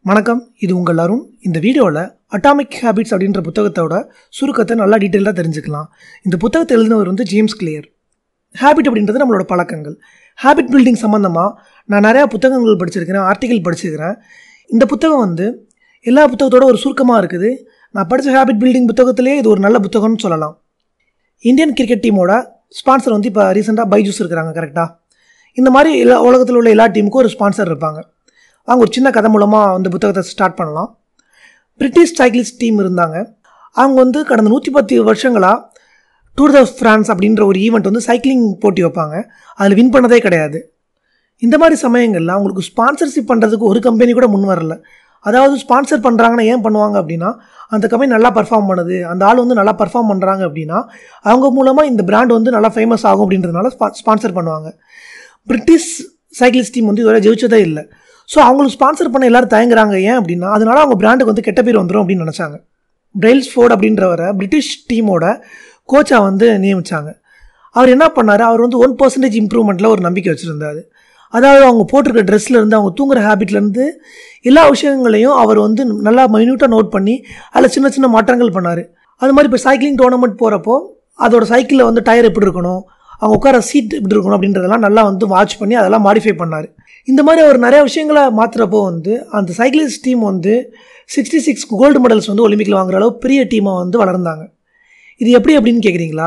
வணக்கம் இது உங்கள் அருண் இந்த வீடியோவில் அட்டாமிக் ஹேபிட்ஸ் அப்படின்ற புத்தகத்தோட சுருக்கத்தை நல்லா டீட்டெயிலாக தெரிஞ்சுக்கலாம் இந்த புத்தகத்தை எழுதினவர் வந்து ஜேம்ஸ் கிளியர் ஹேபிட் அப்படின்றது நம்மளோட பழக்கங்கள் ஹேபிட் பில்டிங் சம்மந்தமாக நான் நிறையா புத்தகங்கள் படிச்சிருக்கிறேன் ஆர்டிகல் படிச்சிருக்கிறேன் இந்த புத்தகம் வந்து எல்லா புத்தகத்தோட ஒரு சுருக்கமாக இருக்குது நான் படித்த ஹேபிட் பில்டிங் புத்தகத்திலே இது ஒரு நல்ல புத்தகம்னு சொல்லலாம் இந்தியன் கிரிக்கெட் டீமோட ஸ்பான்சர் வந்து இப்போ ரீசெண்டாக பைஜூஸ் இருக்கிறாங்க கரெக்டாக இந்த மாதிரி எல்லா உலகத்தில் உள்ள எல்லா டீமுக்கும் ஒரு ஸ்பான்சர் இருப்பாங்க அவங்க ஒரு சின்ன கதை மூலமாக அந்த புத்தகத்தை ஸ்டார்ட் பண்ணலாம் பிரிட்டிஷ் சைக்கிளிஸ்ட் டீம் இருந்தாங்க அவங்க வந்து கடந்த நூற்றி பத்து வருஷங்களாக டூர் த ஃப்ரான்ஸ் அப்படின்ற ஒரு ஈவெண்ட் வந்து சைக்கிளிங் போட்டி வைப்பாங்க அதில் வின் பண்ணதே கிடையாது இந்த மாதிரி சமயங்களில் அவங்களுக்கு ஸ்பான்சர்ஷிப் பண்ணுறதுக்கு ஒரு கம்பெனி கூட முன் வரல அதாவது ஸ்பான்சர் பண்ணுறாங்கன்னா ஏன் பண்ணுவாங்க அப்படின்னா அந்த கம்பெனி நல்லா பர்ஃபார்ம் பண்ணுது அந்த ஆள் வந்து நல்லா பர்ஃபார்ம் பண்ணுறாங்க அப்படின்னா அவங்க மூலமாக இந்த பிராண்ட் வந்து நல்லா ஃபேமஸ் ஆகும் அப்படின்றதுனால ஸ்பான்சர் பண்ணுவாங்க பிரிட்டிஷ் சைக்கிளிஸ்ட் டீம் வந்து இதுவரை ஜெயிச்சதே இல்லை ஸோ அவங்களுக்கு ஸ்பான்சர் பண்ண எல்லாரும் தயங்குறாங்க ஏன் அப்படின்னா அதனால அவங்க பிராண்டுக்கு வந்து கெட்ட பேர் வந்துடும் அப்படின்னு நினச்சாங்க பிரெயில்ஸ் ஃபோர்ட் அப்படின்றவரை பிரிட்டிஷ் டீமோட கோச்சாக வந்து நியமித்தாங்க அவர் என்ன பண்ணார் அவர் வந்து ஒன் பர்சன்டேஜ் இம்ப்ரூவ்மெண்ட்டில் ஒரு நம்பிக்கை வச்சுருந்தார் அதாவது அவங்க போட்டிருக்க ட்ரெஸ்லேருந்து அவங்க தூங்குற ஹேபிட்லேருந்து எல்லா விஷயங்களையும் அவர் வந்து நல்லா மைன்யூட்டாக நோட் பண்ணி அதில் சின்ன சின்ன மாற்றங்கள் பண்ணார் அது மாதிரி இப்போ சைக்கிளிங் டோர்னமெண்ட் போகிறப்போ அதோட சைக்கிளில் வந்து டயர் எப்படி இருக்கணும் அவங்க உட்கார சீட் எப்படி இருக்கணும் அப்படின்றதெல்லாம் நல்லா வந்து வாட்ச் பண்ணி அதெல்லாம் மாடிஃபை பண்ணார் இந்த மாதிரி அவர் நிறைய விஷயங்களை மாற்றுறப்போ வந்து அந்த சைக்கிளிஸ்ட் டீம் வந்து சிக்ஸ்டி சிக்ஸ் கோல்டு மெடல்ஸ் வந்து ஒலிம்பிக்கில் வாங்குற அளவு பெரிய டீமாக வந்து வளர்ந்தாங்க இது எப்படி அப்படின்னு கேட்குறீங்களா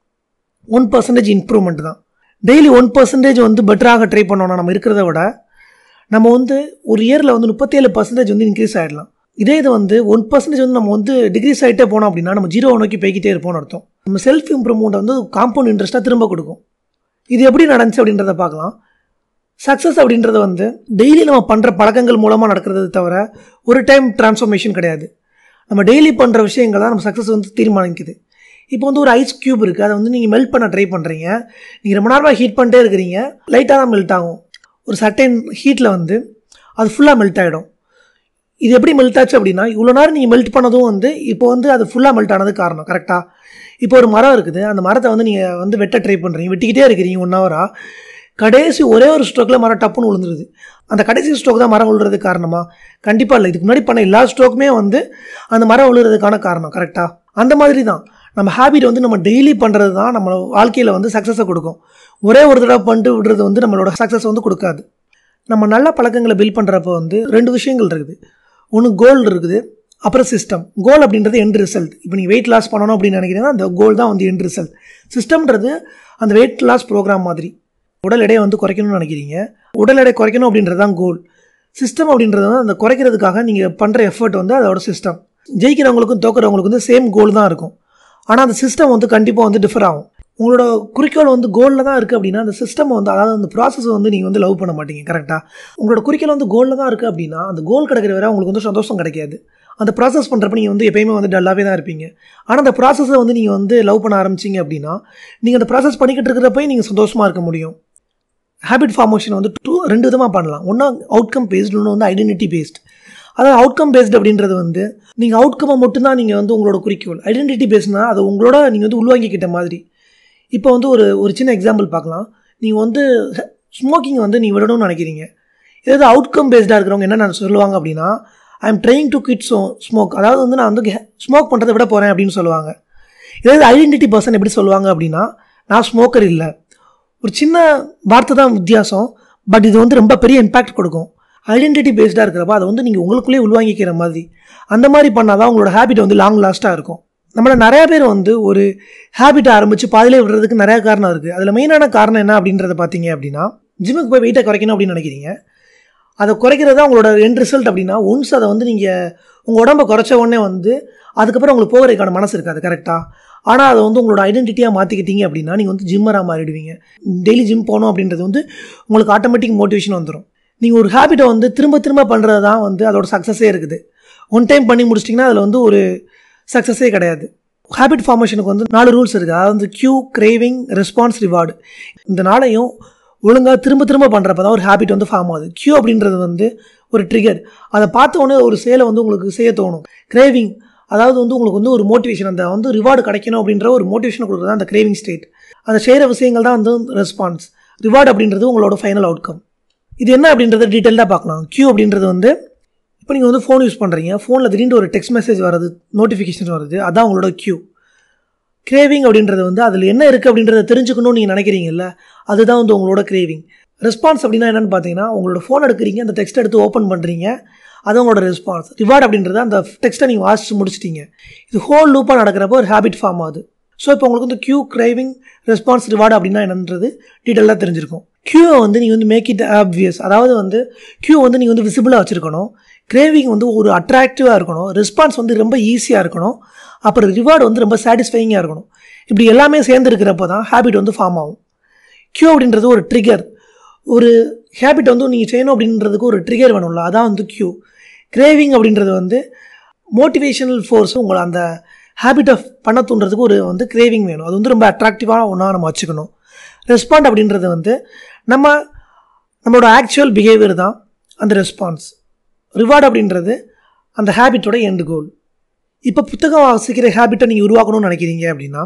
ஒன் பர்சன்டேஜ் இம்ப்ரூவ்மெண்ட் தான் டெய்லி ஒன் பர்சன்டேஜ் வந்து பெட்டராக ட்ரை பண்ணோம்னா நம்ம இருக்கிறத விட நம்ம வந்து ஒரு இயரில் வந்து முப்பத்தேழு பர்சன்டேஜ் வந்து இன்க்ரீஸ் ஆகிடலாம் இதே இது வந்து ஒன் பர்சன்டேஜ் வந்து நம்ம வந்து டிகிரிஸ் ஆகிட்டே போனோம் அப்படின்னா நம்ம ஜீரோ நோக்கி போய்கிட்டே இருப்போம்னு அர்த்தம் நம்ம செல்ஃப் இம்ப்ரூவ்மெண்ட் வந்து காம்பவுண்ட் இன்ட்ரெஸ்ட்டாக திரும்ப கொடுக்கும் இது எப்படி நடந்துச்சு அப்படின்றத பார்க்கலாம் சக்ஸஸ் அப்படின்றது வந்து டெய்லி நம்ம பண்ணுற பழக்கங்கள் மூலமாக நடக்கிறது தவிர ஒரு டைம் டிரான்ஸ்ஃபர்மேஷன் கிடையாது நம்ம டெய்லி பண்ணுற விஷயங்கள் தான் நம்ம சக்ஸஸ் வந்து தீர்மானிக்குது இப்போ வந்து ஒரு ஐஸ் க்யூப் இருக்குது அதை வந்து நீங்கள் மெல்ட் பண்ண ட்ரை பண்ணுறீங்க நீங்கள் ரொம்ப நேரமாக ஹீட் பண்ணிட்டே இருக்கிறீங்க லைட்டாக தான் மெல்ட் ஆகும் ஒரு சர்டைன் ஹீட்டில் வந்து அது ஃபுல்லாக மெல்ட் ஆகிடும் இது எப்படி மெல்ட் ஆச்சு அப்படின்னா இவ்வளோ நேரம் நீங்கள் மெல்ட் பண்ணதும் வந்து இப்போ வந்து அது ஃபுல்லாக மெல்ட் ஆனது காரணம் கரெக்டாக இப்போ ஒரு மரம் இருக்குது அந்த மரத்தை வந்து நீங்கள் வந்து வெட்ட ட்ரை பண்ணுறீங்க வெட்டிக்கிட்டே இருக்கிறீங்க ஒன் ஹவராக கடைசி ஒரே ஒரு ஸ்ட்ரோக்கில் மரம் டப்புன்னு விழுந்துருது அந்த கடைசி ஸ்ட்ரோக் தான் மரம் விழுறதுக்கு காரணமா கண்டிப்பாக இல்லை இதுக்கு முன்னாடி பண்ண எல்லா ஸ்ட்ரோக்குமே வந்து அந்த மரம் விழுறதுக்கான காரணம் கரெக்டாக அந்த மாதிரி தான் நம்ம ஹேபிட் வந்து நம்ம டெய்லி பண்ணுறது தான் நம்ம வாழ்க்கையில் வந்து சக்ஸஸை கொடுக்கும் ஒரே ஒரு தடவை பண்ணிட்டு விடுறது வந்து நம்மளோட சக்ஸஸ் வந்து கொடுக்காது நம்ம நல்ல பழக்கங்களை பில்ட் பண்ணுறப்போ வந்து ரெண்டு விஷயங்கள் இருக்குது ஒன்று கோல் இருக்குது அப்புறம் சிஸ்டம் கோல் அப்படின்றது எண்ட் ரிசல்ட் இப்போ நீங்கள் வெயிட் லாஸ் பண்ணணும் அப்படின்னு நினைக்கிறீங்கன்னா அந்த கோல் தான் வந்து எண்ட் ரிசல்ட் சிஸ்டம்ன்றது அந்த வெயிட் லாஸ் ப்ரோக்ராம் மாதிரி உடல் எடையை வந்து குறைக்கணும்னு நினைக்கிறீங்க உடல் எடை குறைக்கணும் அப்படின்றது தான் கோல் சிஸ்டம் அப்படின்றது வந்து அந்த குறைக்கிறதுக்காக நீங்கள் பண்ணுற எஃபர்ட் வந்து அதோட சிஸ்டம் ஜெயிக்கிறவங்களுக்கும் தோக்குறவங்களுக்கும் வந்து சேம் கோல் தான் இருக்கும் ஆனால் அந்த சிஸ்டம் வந்து கண்டிப்பாக வந்து டிஃபர் ஆகும் உங்களோட குறிக்கோள் வந்து கோலில் தான் இருக்குது அப்படின்னா அந்த சிஸ்டம் வந்து அதாவது அந்த ப்ராசஸ் வந்து நீங்கள் வந்து லவ் பண்ண மாட்டீங்க கரெக்டாக உங்களோட குறிக்கோள் வந்து கோலில் தான் இருக்குது அப்படின்னா அந்த கோல் கிடைக்கிற வரை உங்களுக்கு வந்து சந்தோஷம் கிடைக்காது அந்த ப்ராசஸ் பண்ணுறப்ப நீங்கள் வந்து எப்பயுமே வந்து டல்லாகவே தான் இருப்பீங்க ஆனால் அந்த ப்ராசஸை வந்து நீங்கள் வந்து லவ் பண்ண ஆரம்பிச்சிங்க அப்படின்னா நீங்கள் அந்த ப்ராசஸ் பண்ணிக்கிட்டு இருக்கிறப்ப நீங்கள் சந்தோஷமாக இருக்க முடியும் ஹேபிட் ஃபார்மேஷன் வந்து டூ ரெண்டு விதமாக பண்ணலாம் ஒன்றா அவுட்கம் பேஸ்டு ஒன்று வந்து ஐடென்டிட்டி பேஸ்ட் அதாவது அவுட்கம் பேஸ்டு அப்படின்றது வந்து நீங்கள் அவுட்கமை மட்டும்தான் நீங்கள் வந்து உங்களோட குறிக்கோள் ஐடென்டிட்டி பேஸ்னால் அது உங்களோட நீங்கள் வந்து உள்வாங்கிக்கிட்ட மாதிரி இப்போ வந்து ஒரு ஒரு சின்ன எக்ஸாம்பிள் பார்க்கலாம் நீங்கள் வந்து ஸ்மோக்கிங் வந்து நீங்கள் விடணும்னு நினைக்கிறீங்க ஏதாவது அவுட்கம் பேஸ்டாக இருக்கிறவங்க என்ன நான் சொல்லுவாங்க அப்படின்னா I am trying to quit so smoke அதாவது வந்து நான் வந்து ஸ்மோக் பண்ணுறதை விட போகிறேன் அப்படின்னு சொல்லுவாங்க ஏதாவது ஐடென்டிட்டி பர்சன் எப்படி சொல்லுவாங்க அப்படின்னா நான் ஸ்மோக்கர் இல்லை ஒரு சின்ன வார்த்தை தான் வித்தியாசம் பட் இது வந்து ரொம்ப பெரிய இம்பேக்ட் கொடுக்கும் ஐடென்டிட்டி பேஸ்டாக இருக்கிறப்ப அதை வந்து நீங்கள் உங்களுக்குள்ளேயே உள்வாங்கிக்கிற மாதிரி அந்த மாதிரி பண்ணால் தான் உங்களோட ஹேபிட் வந்து லாங் லாஸ்ட்டாக இருக்கும் நம்மள நிறையா பேர் வந்து ஒரு ஹேபிட்டை ஆரம்பித்து பாதிலே விடுறதுக்கு நிறையா காரணம் இருக்குது அதில் மெயினான காரணம் என்ன அப்படின்றத பார்த்தீங்க அப்படின்னா ஜிம்முக்கு போய் வெயிட்டை குறைக்கணும் அப்படின்னு நினைக்கிறீங்க அதை குறைக்கிறது தான் உங்களோட எண்ட் ரிசல்ட் அப்படின்னா ஒன்ஸ் அதை வந்து நீங்கள் உங்கள் உடம்பை குறைச்ச உடனே வந்து அதுக்கப்புறம் உங்களுக்கு போகிறதுக்கான மனசு இருக்காது கரெக்டாக ஆனால் அதை வந்து உங்களோட ஐடென்டிட்டியாக மாற்றிக்கிட்டீங்க அப்படின்னா நீங்கள் வந்து ஜிம்மராக மாறிடுவீங்க டெய்லி ஜிம் போகணும் அப்படின்றது வந்து உங்களுக்கு ஆட்டோமேட்டிக் மோட்டிவேஷன் வந்துடும் நீங்கள் ஒரு ஹேபிட்டை வந்து திரும்ப திரும்ப பண்ணுறது தான் வந்து அதோட சக்ஸஸே இருக்குது ஒன் டைம் பண்ணி முடிச்சிட்டிங்கன்னா அதில் வந்து ஒரு சக்ஸஸே கிடையாது ஹேபிட் ஃபார்மேஷனுக்கு வந்து நாலு ரூல்ஸ் இருக்குது அதாவது வந்து க்யூ கிரேவிங் ரெஸ்பான்ஸ் ரிவார்டு இந்த நாளையும் ஒழுங்காக திரும்ப திரும்ப பண்ணுறப்ப தான் ஒரு ஹேபிட் வந்து ஃபார்ம் ஆகுது க்யூ அப்படின்றது வந்து ஒரு ட்ரிகர் அதை பார்த்த உடனே ஒரு செயலை வந்து உங்களுக்கு செய்ய தோணும் கிரேவிங் அதாவது வந்து உங்களுக்கு வந்து ஒரு மோட்டிவேஷன் அந்த வந்து ரிவார்டு கிடைக்கணும் அப்படின்ற ஒரு மோட்டிவேஷன் கொடுக்குறது அந்த கிரேவிங் ஸ்டேட் அந்த செய்கிற விஷயங்கள் தான் வந்து ரெஸ்பான்ஸ் ரிவார்டு அப்படின்றது உங்களோட ஃபைனல் அவுட்கம் இது என்ன அப்படின்றத டீட்டெயில்டாக பார்க்கலாம் க்யூ அப்படின்றது வந்து இப்போ நீங்கள் வந்து ஃபோன் யூஸ் பண்ணுறீங்க ஃபோனில் திடீர்னு ஒரு டெக்ஸ்ட் மெசேஜ் வருது நோட்டிஃபிகேஷன் வருது அதான் உங்களோட க்யூ கிரேவிங் அப்படின்றது வந்து அதில் என்ன இருக்குது அப்படின்றத தெரிஞ்சுக்கணும்னு நீங்கள் நினைக்கிறீங்கல்ல அதுதான் வந்து உங்களோட கிரேவிங் ரெஸ்பான்ஸ் அப்படின்னா என்னென்னு பார்த்தீங்கன்னா உங்களோட ஃபோன் எடுக்கிறீங்க அந்த டெக்ஸ்ட் எடுத்து ஓப்பன் பண்ணுறீங்க அது உங்களோட ரெஸ்பான்ஸ் ரிவார்ட் அப்படின்றது அந்த டெக்ஸ்ட்டை நீங்கள் வாசிச்சு முடிச்சிட்டீங்க இது ஹோல் லூப்பாக நடக்கிறப்போ ஒரு ஹேபிட் ஃபார்ம் ஆகுது ஸோ இப்போ உங்களுக்கு வந்து க்யூ கிரேவிங் ரெஸ்பான்ஸ் ரிவார்டு அப்படின்னா என்னன்றது டீட்டெயிலாக தெரிஞ்சிருக்கும் க்யூவை வந்து நீங்கள் வந்து மேக் இட் ஆப்வியஸ் அதாவது வந்து க்யூ வந்து நீங்கள் வந்து விசிபிளாக வச்சுருக்கணும் கிரேவிங் வந்து ஒரு அட்ராக்டிவாக இருக்கணும் ரெஸ்பான்ஸ் வந்து ரொம்ப ஈஸியாக இருக்கணும் அப்புறம் ரிவார்டு வந்து ரொம்ப சாட்டிஸ்ஃபைங்காக இருக்கணும் இப்படி எல்லாமே சேர்ந்து இருக்கிறப்போ தான் ஹேபிட் வந்து ஃபார்ம் ஆகும் க்யூ அப்படின்றது ஒரு ட்ரிகர் ஒரு ஹேபிட் வந்து நீங்கள் செய்யணும் அப்படின்றதுக்கு ஒரு ட்ரிகர் வேணும்ல அதான் வந்து க்யூ கிரேவிங் அப்படின்றது வந்து மோட்டிவேஷனல் ஃபோர்ஸ் உங்களை அந்த ஹேபிட்டை பண்ண தூண்டுறதுக்கு ஒரு வந்து கிரேவிங் வேணும் அது வந்து ரொம்ப அட்ராக்டிவான ஒன்றா நம்ம வச்சுக்கணும் ரெஸ்பாண்ட் அப்படின்றது வந்து நம்ம நம்மளோட ஆக்சுவல் பிஹேவியர் தான் அந்த ரெஸ்பான்ஸ் ரிவார்டு அப்படின்றது அந்த ஹேபிட்டோட எண்டு கோல் இப்போ புத்தகம் வாசிக்கிற ஹேபிட்டை நீங்கள் உருவாக்கணும்னு நினைக்கிறீங்க அப்படின்னா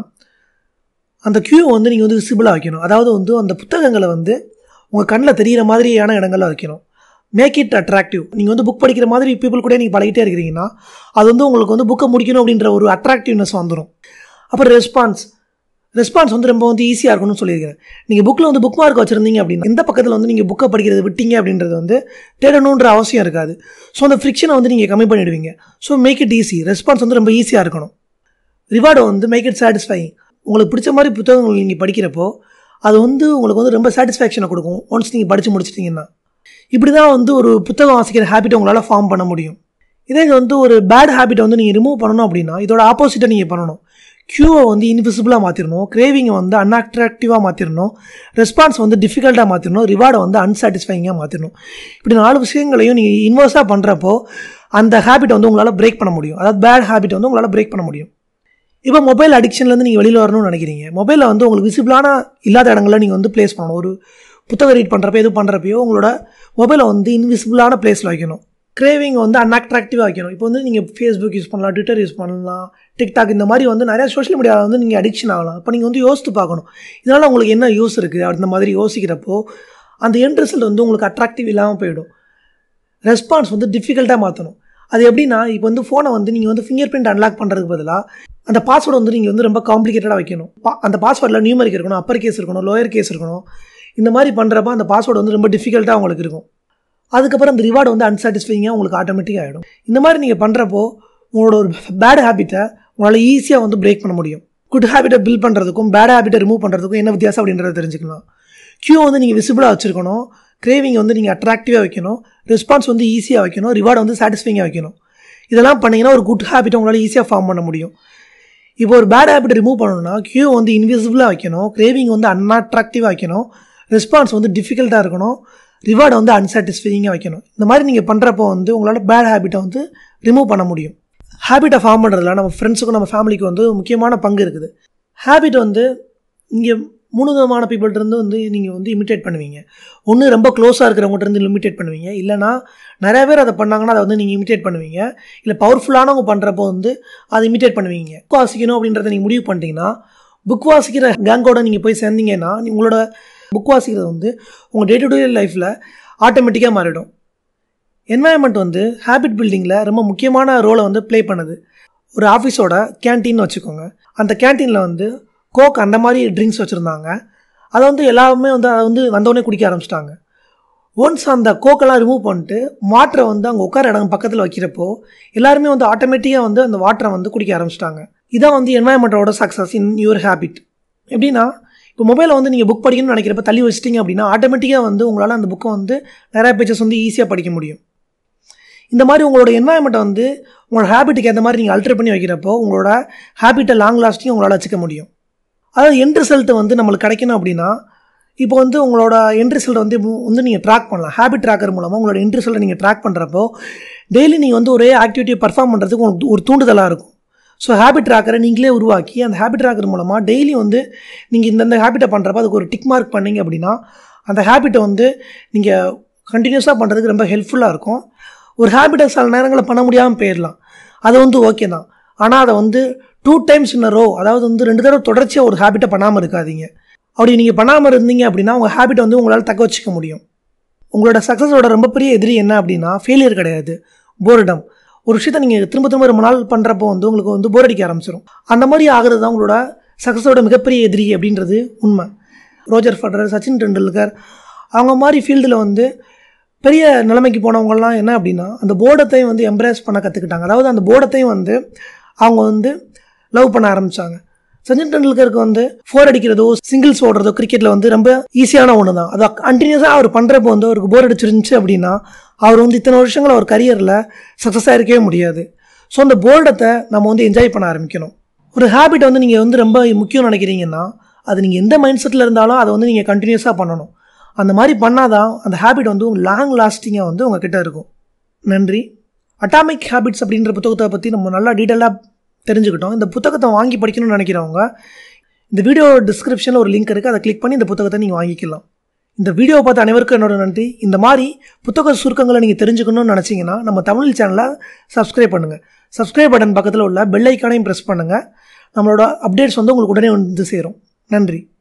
அந்த க்யூ வந்து நீங்கள் வந்து விசிபிளாக வைக்கணும் அதாவது வந்து அந்த புத்தகங்களை வந்து உங்கள் கண்ணில் தெரிகிற மாதிரியான இடங்களில் வைக்கணும் மேக் இட் அட்ராக்டிவ் நீங்கள் வந்து புக் படிக்கிற மாதிரி பீப்புள் கூட நீங்கள் பழகிட்டே இருக்கிறீங்கன்னா அது வந்து உங்களுக்கு வந்து புக்கை முடிக்கணும் அப்படின்ற ஒரு அட்ராக்டிவ்னஸ் வந்துடும் அப்புறம் ரெஸ்பான்ஸ் ரெஸ்பான்ஸ் வந்து ரொம்ப வந்து ஈஸியாக இருக்கணும்னு சொல்லியிருக்கிறேன் நீங்கள் புக்கில் வந்து புக் மார்க் வச்சுருந்தீங்க அப்படின்னா எந்த பக்கத்தில் வந்து நீங்கள் புக்கை படிக்கிறது விட்டீங்க அப்படின்றது வந்து தேடணுன்ற அவசியம் இருக்காது ஸோ அந்த ஃப்ரிக்ஷனை வந்து நீங்கள் கம்மி பண்ணிடுவீங்க so make it easy response வந்து ரொம்ப ஈஸியாக இருக்கணும் ரிவார்டு வந்து மேக் இட் சாட்டிஸ்ஃபைங் உங்களுக்கு பிடிச்ச மாதிரி புத்தகங்கள் நீங்கள் படிக்கிறப்போ அது வந்து உங்களுக்கு வந்து ரொம்ப சாட்டிஸ்ஃபேக்ஷனை கொடுக்கும் ஒன்ஸ் நீங்கள் படித்து முடிச்சிட்டிங்கன்னா இப்படி தான் வந்து ஒரு புத்தகம் வாசிக்கிற ஹேபிட்டை உங்களால் ஃபார்ம் பண்ண முடியும் இதே இது வந்து ஒரு பேட் ஹேபிட்டை வந்து நீங்கள் ரிமூவ் பண்ணணும் அப்படின்னா இதோட ஆப்போசிட்டை நீங்கள் பண்ணணும் க்யூவை வந்து இன்விசிபிளாக மாற்றிடணும் கிரேவிங்கை வந்து அன்அட்ராக்டிவாக மாற்றிடணும் ரெஸ்பான்ஸ் வந்து டிஃபிகல்ட்டாக மாற்றிடணும் ரிவார்டை வந்து அன்சாட்டிஸ்ஃபைங்காக மாற்றிடணும் இப்படி நாலு விஷயங்களையும் நீங்கள் இன்வர்ஸாக பண்ணுறப்போ அந்த ஹேபிட்டை வந்து உங்களால் பிரேக் பண்ண முடியும் அதாவது பேட் ஹேபிட்டை வந்து உங்களால் பிரேக் பண்ண முடியும் இப்போ மொபைல் அடிக்ஷன்லேருந்து நீங்கள் வெளியில் வரணும்னு நினைக்கிறீங்க மொபைலில் வந்து உங்களுக்கு விசிபிளான இல்லாத இடங்களில் நீங்கள் வந்து ப்ளேஸ் பண்ணணும் ஒரு புத்தகம் ரீட் பண்ணுறப்ப எது பண்ணுறப்பையோ உங்களோட மொபைலை வந்து இன்விசிபிளான பிளேஸில் வைக்கணும் கிரேவிங் வந்து அன்அட்ராக்டிவாக வைக்கணும் இப்போ வந்து நீங்கள் ஃபேஸ்புக் யூஸ் பண்ணலாம் ட்விட்டர் யூஸ் பண்ணலாம் டிக்டாக் இந்த மாதிரி வந்து நிறையா சோஷியல் மீடியாவில் வந்து நீங்கள் அடிக்ஷன் ஆகலாம் இப்போ நீங்கள் வந்து யோசித்து பார்க்கணும் இதனால் உங்களுக்கு என்ன யூஸ் இருக்குது அந்த மாதிரி யோசிக்கிறப்போ அந்த எண்ட் ரிசல்ட் வந்து உங்களுக்கு அட்ராக்டிவ் இல்லாமல் போயிடும் ரெஸ்பான்ஸ் வந்து டிஃபிகல்ட்டாக மாற்றணும் அது எப்படின்னா இப்போ வந்து ஃபோனை வந்து நீங்கள் வந்து ஃபிங்கர் பிரிண்ட் அன்லாக் பண்ணுறதுக்கு பதிலாக அந்த பாஸ்வேர்டு வந்து நீங்கள் வந்து ரொம்ப காம்ப்ளிகேட்டடாக வைக்கணும் பா- அந்த பாஸ்வேர்டில் நியூமரிக் இருக்கணும் அப்பர் கேஸ் இருக்கணும் லோயர் கேஸ் இருக்கணும் இந்த மாதிரி பண்ணுறப்ப அந்த பாஸ்வேர்டு வந்து ரொம்ப டிஃபிகல்ட்டாக உங்களுக்கு இருக்கும் அதுக்கப்புறம் அந்த ரிவார்டு வந்து அன்சாட்டிஸ்ஃபைங்காக உங்களுக்கு ஆட்டோமேட்டிக்காக ஆகிடும் இந்த மாதிரி நீங்கள் பண்ணுறப்போ உங்களோட ஒரு பேட் ஹேபிட்டை உங்களால் ஈஸியாக வந்து பிரேக் பண்ண முடியும் குட் ஹேபிட்டை பில்ட் பண்ணுறதுக்கும் பேட் ஹேபிட்டை ரிமூவ் பண்ணுறதுக்கும் என்ன வித்தியாசம் அப்படின்றத தெரிஞ்சுக்கலாம் க்யூ வந்து நீங்கள் விசிபிளாக வச்சுருக்கணும் கிரேவிங் வந்து நீங்கள் அட்ராக்டிவாக வைக்கணும் ரெஸ்பான்ஸ் வந்து ஈஸியாக வைக்கணும் ரிவார்டு வந்து சாட்டிஸ்ஃபைங்காக வைக்கணும் இதெல்லாம் பண்ணீங்கன்னா ஒரு குட் ஹேபிட்டை உங்களால் ஈஸியாக ஃபார்ம் பண்ண முடியும் இப்போ ஒரு பேட் ஹேபிட் ரிமூவ் பண்ணணும்னா கியூ வந்து இன்விசிபிளாக வைக்கணும் கிரேவிங் வந்து அன்அட்ராக்டிவாக வைக்கணும் ரெஸ்பான்ஸ் வந்து டிஃபிகல்ட்டாக இருக்கணும் ரிவார்டை வந்து அன்சாட்டிஸ்ஃபைங்காக வைக்கணும் இந்த மாதிரி நீங்கள் பண்ணுறப்போ வந்து உங்களால் பேட் ஹேபிட்டை வந்து ரிமூவ் பண்ண முடியும் ஹேபிட்டை ஃபார்ம் பண்ணுறதுல நம்ம ஃப்ரெண்ட்ஸுக்கும் நம்ம ஃபேமிலிக்கு வந்து முக்கியமான பங்கு இருக்குது ஹேபிட் வந்து இங்கே மூணு விதமான people இருந்து வந்து நீங்கள் வந்து இமிட்டேட் பண்ணுவீங்க ஒன்று ரொம்ப க்ளோஸாக இருக்கிறவங்ககிட்ட இருந்து இமிட்டேட் பண்ணுவீங்க இல்லைனா நிறைய பேர் அதை பண்ணாங்கன்னா அதை வந்து நீங்கள் இமிட்டேட் பண்ணுவீங்க இல்லை பவர்ஃபுல்லானவங்க பண்ணுறப்போ வந்து அதை இமிட்டேட் பண்ணுவீங்க புக் வாசிக்கணும் அப்படின்றத நீங்கள் முடிவு பண்ணிட்டீங்கன்னா புக் வாசிக்கிற கேங்கோட நீங்கள் போய் சேர்ந்தீங்கன்னா நீ- உங்களோட புக் வாசிக்கிறது வந்து உங்கள் டே டு டே லைஃப்பில் ஆட்டோமேட்டிக்காக மாறிடும் என்வாயன்மெண்ட் வந்து ஹேபிட் பில்டிங்கில் ரொம்ப முக்கியமான ரோலை வந்து ப்ளே பண்ணுது ஒரு ஆஃபீஸோட கேன்டீன் வச்சுக்கோங்க அந்த கேன்டீனில் வந்து கோக் அந்த மாதிரி ட்ரிங்க்ஸ் வச்சுருந்தாங்க அதை வந்து எல்லாருமே வந்து அதை வந்து வந்தோடனே குடிக்க ஆரம்பிச்சிட்டாங்க ஒன்ஸ் அந்த கோக்கெல்லாம் ரிமூவ் பண்ணிட்டு வாட்டரை வந்து அங்கே உட்கார இடம் பக்கத்தில் வைக்கிறப்போ எல்லாருமே வந்து ஆட்டோமேட்டிக்காக வந்து அந்த வாட்டரை வந்து குடிக்க ஆரம்பிச்சிட்டாங்க இதான் வந்து என்வாயன்மெண்ட்டோட சக்ஸஸ் இன் யுவர் ஹேபிட் எப்படின்னா இப்போ மொபைலை வந்து நீங்கள் புக் படிக்கணும்னு நினைக்கிறப்ப தள்ளி வச்சிட்டீங்க அப்படின்னா ஆட்டோமேட்டிக்காக வந்து உங்களால் அந்த புக்கை வந்து நிறையா பேஜஸ் வந்து ஈஸியாக படிக்க முடியும் இந்த மாதிரி உங்களோட என்வாயன்மெண்ட்டை வந்து உங்களோட ஹேபிட்டுக்கு ஏற்ற மாதிரி நீங்கள் அல்டர் பண்ணி வைக்கிறப்போ உங்களோட ஹேபிட்டை லாங் லாஸ்டிங் உங்களால் வச்சுக்க முடியும் அதாவது எண்ட் ரிசல்ட் வந்து நம்மளுக்கு கிடைக்கணும் அப்படின்னா இப்போ வந்து உங்களோட எண்ட் ரிசல்ட் வந்து இப்போ வந்து நீங்கள் ட்ராக் பண்ணலாம் ஹேபிட் ட்ராக்கர் மூலமாக உங்களோட எண்ட் ரிசல்ட்டை நீங்கள் ட்ராக் பண்ணுறப்போ டெய்லி நீங்கள் வந்து ஒரே ஆக்டிவிட்டியை பர்ஃபார்ம் பண்ணுறதுக்கு உங்களுக்கு ஒரு தூண்டுதலாக இருக்கும் ஸோ ஹேபிட் ட்ராக்கரை நீங்களே உருவாக்கி அந்த ஹேபிட் ட்ராக்கர் மூலமாக டெய்லி வந்து நீங்கள் இந்தந்த ஹேபிட்டை பண்ணுறப்ப அதுக்கு ஒரு டிக் மார்க் பண்ணீங்க அப்படின்னா அந்த ஹேபிட்டை வந்து நீங்கள் கண்டினியூஸாக பண்ணுறதுக்கு ரொம்ப ஹெல்ப்ஃபுல்லாக இருக்கும் ஒரு ஹேபிட்டை சில நேரங்களில் பண்ண முடியாமல் போயிடலாம் அது வந்து ஓகே தான் ஆனால் அதை வந்து டூ டைம்ஸ் இன் ரோ அதாவது வந்து ரெண்டு தடவை தொடர்ச்சியாக ஒரு ஹேபிட்டை பண்ணாமல் இருக்காதீங்க அப்படி நீங்கள் பண்ணாமல் இருந்தீங்க அப்படின்னா உங்கள் ஹேபிட்டை வந்து உங்களால் தக்க வச்சுக்க முடியும் உங்களோட சக்ஸஸோட ரொம்ப பெரிய எதிரி என்ன அப்படின்னா ஃபெயிலியர் கிடையாது போரிடம் ஒரு விஷயத்தை நீங்கள் திரும்ப திரும்ப ரொம்ப நாள் பண்ணுறப்போ வந்து உங்களுக்கு வந்து போர் அடிக்க ஆரம்பிச்சிடும் அந்த மாதிரி ஆகிறது தான் உங்களோட சக்ஸஸோட மிகப்பெரிய எதிரி அப்படின்றது உண்மை ரோஜர் ஃபெடரர் சச்சின் டெண்டுல்கர் அவங்க மாதிரி ஃபீல்டில் வந்து பெரிய நிலைமைக்கு போனவங்கலாம் என்ன அப்படின்னா அந்த போர்டத்தையும் வந்து எம்ப்ரேஸ் பண்ண கற்றுக்கிட்டாங்க அதாவது அந்த போர்டத்தையும் வந்து அவங்க வந்து லவ் பண்ண ஆரம்பித்தாங்க சச்சின் டெண்டுல்கருக்கு வந்து ஃபோர் அடிக்கிறதோ சிங்கிள்ஸ் ஓடுறதோ கிரிக்கெட்டில் வந்து ரொம்ப ஈஸியான ஒன்று தான் அது கண்டினியூஸாக அவர் பண்ணுறப்போ வந்து அவருக்கு போர் அடிச்சிருந்துச்சு அப்படின்னா அவர் வந்து இத்தனை வருஷங்கள் அவர் கரியரில் சக்ஸஸாக இருக்கவே முடியாது ஸோ அந்த போர்டத்தை நம்ம வந்து என்ஜாய் பண்ண ஆரம்பிக்கணும் ஒரு ஹேபிட் வந்து நீங்கள் வந்து ரொம்ப முக்கியம் நினைக்கிறீங்கன்னா அது நீங்கள் எந்த மைண்ட் செட்டில் இருந்தாலும் அதை வந்து நீங்கள் கண்டினியூஸாக பண்ணணும் அந்த மாதிரி பண்ணாதான் அந்த ஹேபிட் வந்து லாங் லாஸ்டிங்காக வந்து உங்ககிட்ட இருக்கும் நன்றி அட்டாமிக் ஹேபிட்ஸ் அப்படின்ற புத்தகத்தை பற்றி நம்ம நல்லா டீட்டெயிலாக தெரிஞ்சுக்கிட்டோம் இந்த புத்தகத்தை வாங்கி படிக்கணும்னு நினைக்கிறவங்க இந்த வீடியோ டிஸ்கிரிப்ஷனில் ஒரு லிங்க் இருக்குது அதை கிளிக் பண்ணி இந்த புத்தகத்தை நீங்கள் வாங்கிக்கலாம் இந்த வீடியோவை பார்த்த அனைவருக்கும் என்னோட நன்றி இந்த மாதிரி புத்தக சுருக்கங்களை நீங்கள் தெரிஞ்சுக்கணும்னு நினச்சிங்கன்னா நம்ம தமிழ் சேனலை சப்ஸ்கிரைப் பண்ணுங்கள் சப்ஸ்கிரைப் பட்டன் பக்கத்தில் உள்ள பெல் ஐக்கானையும் ப்ரெஸ் பண்ணுங்கள் நம்மளோட அப்டேட்ஸ் வந்து உங்களுக்கு உடனே வந்து சேரும் நன்றி